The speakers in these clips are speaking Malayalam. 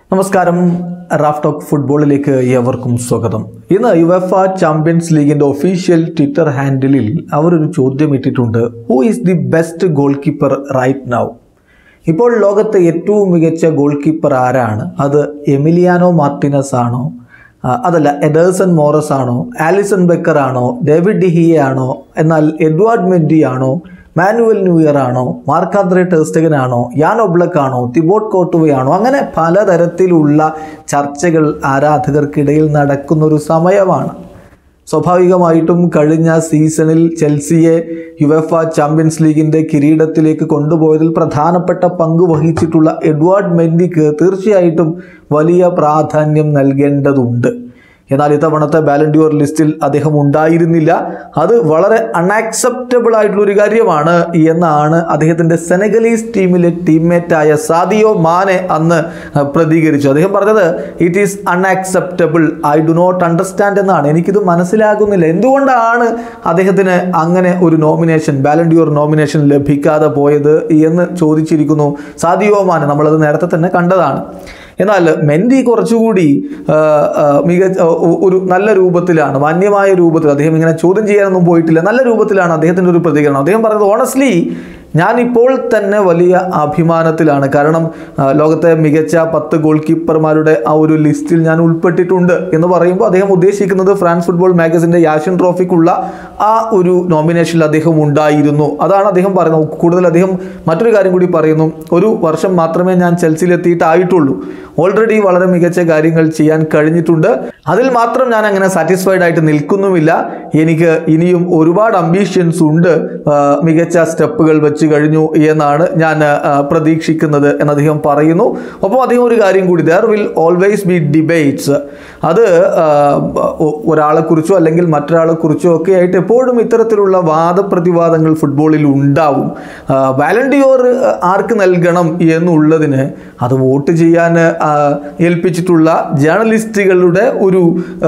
നമസ്കാരം റാഫ് ടോക്ക് ഫുട്ബോളിലേക്ക് ഏവർക്കും സ്വാഗതം ഇന്ന് യുവഫ ചാമ്പ്യൻസ് ലീഗിന്റെ ഒഫീഷ്യൽ ട്വിറ്റർ ഹാൻഡിലിൽ അവർ ഒരു ചോദ്യം ഇട്ടിട്ടുണ്ട് who is the best goalkeeper right now ഇപ്പോൾ ലോകത്തെ ഏറ്റവും മികച്ച ഗോൾ കീപ്പർ ആരാണ് അത് എമിലിയാനോ മാർട്ടിനസ് ആണോ ആ, അതല്ല എഡേഴ്സൺ മോറസ് ആണോ ആലിസൺ ബെക്കർ ആണോ ഡേവിഡ് ഡിഹിയ ആണോ എന്നാൽ എഡ്വാർഡ് മെൻഡി ആണോ മാനുവൽ ന്യൂയർ ആണോ മാർക്കാദ്രെ ടെസ്റ്റഗൻ ആണോ യാൻ ഒബ്ലക് ആണോ തിബോട്ട് കോട്ടുവയാണോ അങ്ങനെ പലതരത്തിലുള്ള ചർച്ചകൾ ആരാധകർക്കിടയിൽ നടക്കുന്ന ഒരു സമയമാണ് സ്വാഭാവികമായിട്ടും കഴിഞ്ഞ സീസണിൽ ചെൽസിയെ യുവഫ ചാമ്പ്യൻസ് ലീഗിന്റെ കിരീടത്തിലേക്ക് കൊണ്ടുപോയതിൽ പ്രധാനപ്പെട്ട പങ്ക് വഹിച്ചിട്ടുള്ള എഡ്വാർഡ് മെൻഡിക്ക് തീർച്ചയായിട്ടും വലിയ പ്രാധാന്യം നൽകേണ്ടതുണ്ട് എന്നാൽ ഇത്തവണത്തെ ബാലൻഡ്യൂർ ലിസ്റ്റിൽ അദ്ദേഹം ഉണ്ടായിരുന്നില്ല അത് വളരെ അൺആക്സെപ്റ്റബിൾ ആയിട്ടുള്ള ഒരു കാര്യമാണ് എന്നാണ് അദ്ദേഹത്തിൻ്റെ സെനഗലീസ് ടീമിലെ ടീംമേറ്റായ സാദിയോ മാനെ അന്ന് അഹ്, പ്രതികരിച്ചു അദ്ദേഹം പറഞ്ഞത് it is unacceptable I do not understand എന്നാണ് എനിക്കിത് മനസ്സിലാകുന്നില്ല എന്തുകൊണ്ടാണ് അദ്ദേഹത്തിന് അങ്ങനെ ഒരു നോമിനേഷൻ ബാലൻഡ്യൂർ നോമിനേഷൻ ലഭിക്കാതെ പോയത് എന്ന് ചോദിച്ചിരിക്കുന്നു സാദിയോ മാനെ നമ്മളത് നേരത്തെ തന്നെ കണ്ടതാണ് എന്നാൽ മെൻഡി കുറച്ചുകൂടി ആ, ആ, മികച്ച ഒ- ഒരു നല്ല രൂപത്തിലാണ് മാന്യമായ രൂപത്തിൽ അദ്ദേഹം ഇങ്ങനെ ചോദ്യം ചെയ്യാനൊന്നും പോയിട്ടില്ല നല്ല രൂപത്തിലാണ് അദ്ദേഹത്തിൻ്റെ ഒരു പ്രതികരണം അദ്ദേഹം പറഞ്ഞത് ഓണസ്റ്റ്ലി ഞാൻ ഇപ്പോൾ തന്നെ വലിയ അഭിമാനത്തിലാണ് കാരണം ആ, ലോകത്തെ മികച്ച പത്ത് ഗോൾ കീപ്പർമാരുടെ ആ ഒരു ലിസ്റ്റിൽ ഞാൻ ഉൾപ്പെട്ടിട്ടുണ്ട് എന്ന് പറയുമ്പോൾ അദ്ദേഹം ഉദ്ദേശിക്കുന്നത് ഫ്രാൻസ് ഫുട്ബോൾ മാഗസിൻ്റെ യാഷൻ ട്രോഫിക്കുള്ള ആ ഒരു നോമിനേഷനിൽ അദ്ദേഹം ഉണ്ടായിരുന്നു അതാണ് അദ്ദേഹം പറയുന്നത് കൂടുതൽ അദ്ദേഹം മറ്റൊരു കാര്യം കൂടി പറയുന്നു ഒരു വർഷം മാത്രമേ ഞാൻ ചെൽസിയിൽ എത്തിയിട്ടായിട്ടുള്ളൂ ഓൾറെഡി വളരെ മികച്ച കാര്യങ്ങൾ ചെയ്യാൻ കഴിഞ്ഞിട്ടുണ്ട് അതിൽ മാത്രം ഞാൻ അങ്ങനെ സാറ്റിസ്ഫൈഡ് ആയിട്ട് നിൽക്കുന്നുമില്ല എനിക്ക് ഇനിയും ഒരുപാട് അംബീഷ്യൻസ് ഉണ്ട് ആ, മികച്ച സ്റ്റെപ്പുകൾ വെച്ച് കഴിഞ്ഞു എന്നാണ് ഞാൻ ആ, പ്രതീക്ഷിക്കുന്നത് എന്ന് അദ്ദേഹം പറയുന്നു ഒപ്പം അദ്ദേഹം ഒരു കാര്യം കൂടി there will always be debates അത് ആ, ഒ- ഒരാളെക്കുറിച്ചോ അല്ലെങ്കിൽ മറ്റൊരാളെക്കുറിച്ചോ ഒക്കെ ആയിട്ട് എപ്പോഴും ഇത്തരത്തിലുള്ള വാദപ്രതിവാദങ്ങൾ ഫുട്ബോളിൽ ഉണ്ടാവും വാലണ്ടിയോർ ആർക്ക് നൽകണം എന്നുള്ളതിന് അത് വോട്ട് ചെയ്യാൻ ആ, ഏൽപ്പിച്ചിട്ടുള്ള ജേർണലിസ്റ്റുകളുടെ ഒരു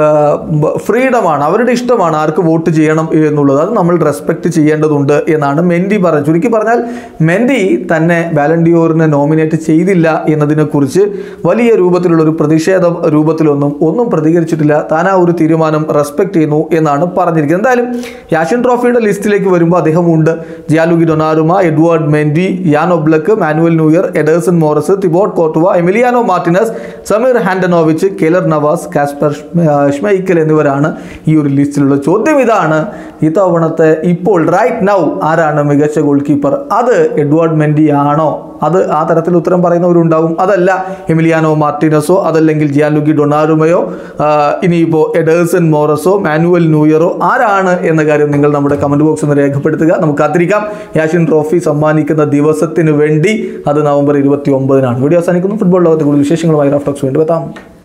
ഫ്രീഡമാണ് അവരുടെ ഇഷ്ടമാണ് ആർക്ക് വോട്ട് ചെയ്യണം എന്നുള്ളത് അത് നമ്മൾ റെസ്പെക്ട് ചെയ്യേണ്ടതുണ്ട് എന്നാണ് മെൻഡി പറഞ്ഞത് ചുരുക്കി പറഞ്ഞാൽ മെൻഡി തന്നെ വാലണ്ടിയോറിനെ നോമിനേറ്റ് ചെയ്തില്ല എന്നതിനെക്കുറിച്ച് വലിയ രൂപത്തിലുള്ള ഒരു പ്രതിഷേധ രൂപത്തിലൊന്നും ഒന്നും പ്രതികരിച്ചിട്ടില്ല താൻ ആ ഒരു തീരുമാനം റെസ്പെക്ട് ചെയ്യുന്നു എന്നാണ് പറഞ്ഞിരിക്കുന്നത് എന്തായാലും യാഷൻ ട്രോഫിയുടെ ലിസ്റ്റിലേക്ക് വരുമ്പോൾ അദ്ദേഹം ഉണ്ട് ജിയാലുഗി ഡൊനാറുമ Edouard Mendy Jan Oblak Manuel Neuer Ederson Moraes Thibaut Courtois Emiliano Martinez Samir Handanovic Keylor Navas Kasper ഷ്മ- ആ, ഷ്മൈക്കൽ എന്നിവരാണ് ഈ ഒരു ലിസ്റ്റിലുള്ള ചോദ്യം ഇതാണ് ഇത്തവണത്തെ ഇപ്പോൾ റൈറ്റ് നൗ ആരാണ് മികച്ച ഗോൾ കീപ്പർ അത് എഡ്വാർഡ് മെൻഡി ആണോ അത് ആ തരത്തിൽ ഉത്തരം പറയുന്നവരുണ്ടാവും അതല്ല എമിലിയാനോ മാർട്ടിനസോ അതല്ലെങ്കിൽ ജിയാലുഗി ഡൊണാറുമയോ ആ, ഇനിയിപ്പോൾ എഡേഴ്സൺ മോറസോ മാനുവൽ ന്യൂയറോ ആരാണ് എന്ന കാര്യം നിങ്ങൾ നമ്മുടെ കമൻറ്റ് ബോക്സിൽ ഒന്ന് രേഖപ്പെടുത്തുക നമുക്ക് കാത്തിരിക്കാം യാഷിൻ ട്രോഫി സമ്മാനിക്കുന്ന ദിവസത്തിന് വേണ്ടി അത് നവംബർ ഇരുപത്തി ഒമ്പതിനാണ് വീഡിയോ അവസാനിക്കുന്നു ഫുട്ബോൾ ലോകത്തെ കൂടുതൽ വിശേഷങ്ങളുമായി റഫ്ലക്സ് വേണ്ടി എത്താം